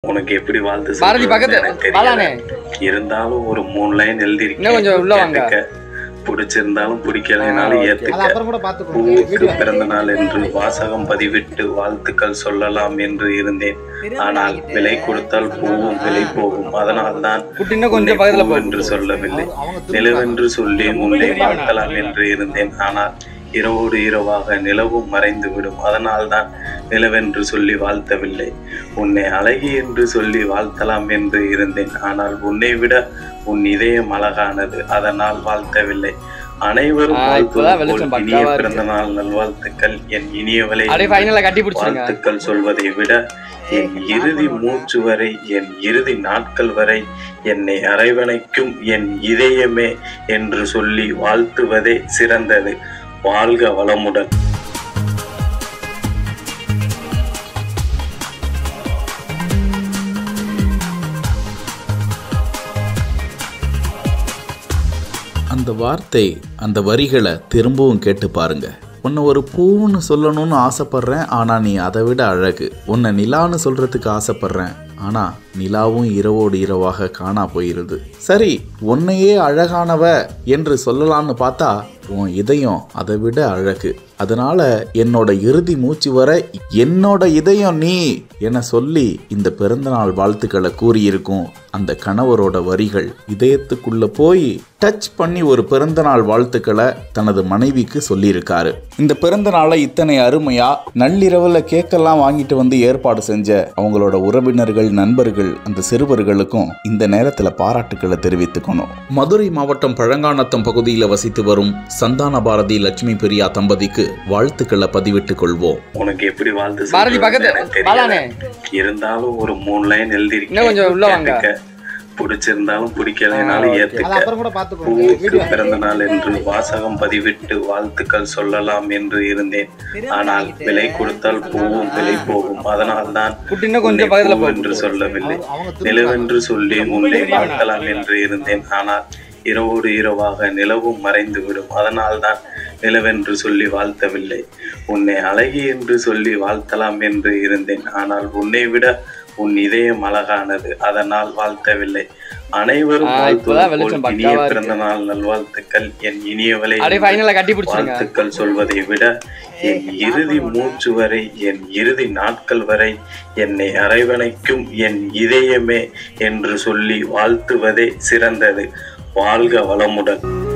உனக்கு எப்படி வாழ்த்து பாரதி சொல்றதுன்னு பக்கத்து எனக்கு தெரியல. வாலானே இருந்தாலும் ஒரு மூணு லைன் எழுதி இன்னும் கொஞ்சம் உள்ள வாங்க. பிடிச்சிருந்தாலும் பிடிக்கலைனாலும் ஆ, okay. அது ஏத்துக்க அப்புறம் கூட பாத்துக்கோங்க பூவுக்கு வீடியோ பிறந்த நாள் என்று வாசகம் பதிவிட்டு வாழ்த்துக்கள் சொல்லலாம் என்று இருந்தேன் ஆனால் விலை கொடுத்தால் பூவும் விலை போகும் அதனால்தான் குட்டி இன்னும் உன்னை கொஞ்சம் பக்கத்துல போ பூவென்று சொல்லவில்லை அவங்க திரும்ப நிலவென்று சொல்லி உன்னை வாழ்த்தலாம் என்று இருந்தேன் ஆனால் இரவோடு இரவாக நிலவும் மறைந்து விடும் அதனால்தான் நிலவென்று சொல்லி வாழ்த்தவில்லை உன்னை அழகி என்று சொல்லி வாழ்த்தலாம் என்று இருந்தேன் ஆனால் உன்னை விட உன் இதயம் அழகானது அதனால் வாழ்த்தவில்லை அனைவரும் ஆ, இப்பதான் வாழ்த்துவது வெளிச்சம் போல் இனிய பக்காவா இருக்கு. பிறந்த நாள் நல்வாழ்த்துக்கள் என் இனியவளை அப்படியே ஃபைனலா கட்டி பிடிச்சிருங்க வாழ்த்துக்கள் சொல்வதை விட என் இறுதி மூச்சு வரை என் இறுதி நாட்கள் வரை என்னை அரவணைக்கும் என் இதயமே என்று சொல்லி வாழ்த்துவதே சிறந்தது வாழ்க வளமுடன் அந்த வார்த்தை அந்த வரிகளை திரும்பவும் கேட்டு பாருங்க உன்னை ஒரு பூன்னு சொல்லணும்னு ஆசைப்படுறேன் ஆனால் நீ அதை விட அழகு உன்னை நிலான்னு சொல்றதுக்கு ஆசைப்படுறேன் ஆனால் நிலாவும் இரவோடு இரவாக காணா போயிருது சரி உன்னையே அழகானவ என்று சொல்லலாம்னு பார்த்தா உன் இதயம் அதை விட அழகு அதனால என்னோட இறுதி மூச்சு வரை என்னோட இதயம் நீ என சொல்லி இந்த பிறந்தநாள் வாழ்த்துக்களை கூறியிருக்கும் அந்த கணவரோட வரிகள் இதயத்துக்குள்ள போய் டச் பண்ணி ஒரு பிறந்தநாள் வாழ்த்துக்களை தனது மனைவிக்கு சொல்லியிருக்காரு இந்த பிறந்த நாளை இத்தனை அருமையா நள்ளிரவுல கேக்கெல்லாம் வாங்கிட்டு வந்து ஏற்பாடு செஞ்ச அவங்களோட உறவினர்கள் நண்பர்கள் அந்த சிறுவர்களுக்கும் இந்த நேரத்துல பாராட்டுக்களை தெரிவித்துக்கணும் மதுரை மாவட்டம் பழங்கானத்தம் பகுதியில் வசித்து வரும் சந்தான பாரதி லட்சுமி பிரியா தம்பதிக்கு வாழ்த்துக்களை பதிவிட்டுக் கொள்வோம் உனக்கு எப்படி வாழ்த்து பாரதி சொல்றதுன்னு பக்கத்து எனக்கு தெரியல. வாலானே இருந்தாலும் ஒரு மூணு லைன் எழுதி இன்னும் கொஞ்சம் உள்ள வாங்க. பிடிச்சிருந்தாலும் பிடிக்கலைனாலும் ஆ, okay. அது ஏத்துக்க அப்புறம் கூட பாத்துக்கோங்க பூவுக்கு வீடியோ பிறந்த நாள் என்று வாசகம் பதிவிட்டு வாழ்த்துக்கள் சொல்லலாம் என்று இருந்தேன் ஆனால் விலை கொடுத்தால் பூவும் விலை போகும் அதனால்தான் குட்டி இன்னும் உன்னை கொஞ்சம் பக்கத்துல போ பூவென்று சொல்லவில்லை அவங்க- அவங்க திரும்ப நிலவென்று சொல்லி உன்னை வாழ்த்தலாம் என்று இருந்தேன் ஆனால் இரவோடு இரவாக நிலவும் மறைந்து விடும் அதனால்தான் நிலவென்று சொல்லி வாழ்த்தவில்லை உன்னை அழகி என்று சொல்லி வாழ்த்தலாம் என்று இருந்தேன் ஆனால் உன்னை விட உன் இதயம் அழகானது அதனால் வாழ்த்தவில்லை அனைவரும் ஆ, இப்பதான் வாழ்த்துவது வெளிச்சம் போல் இனிய பக்காவா இருக்கு. பிறந்த நாள் நல்வாழ்த்துக்கள் என் இனியவளை அப்படியே ஃபைனலா கட்டி பிடிச்சிருங்க வாழ்த்துக்கள் சொல்வதை விட என் இறுதி மூச்சு வரை என் இறுதி நாட்கள் வரை என்னை அரவணைக்கும் என் இதயமே என்று சொல்லி வாழ்த்துவதே சிறந்தது வாழ்க வளமுடன்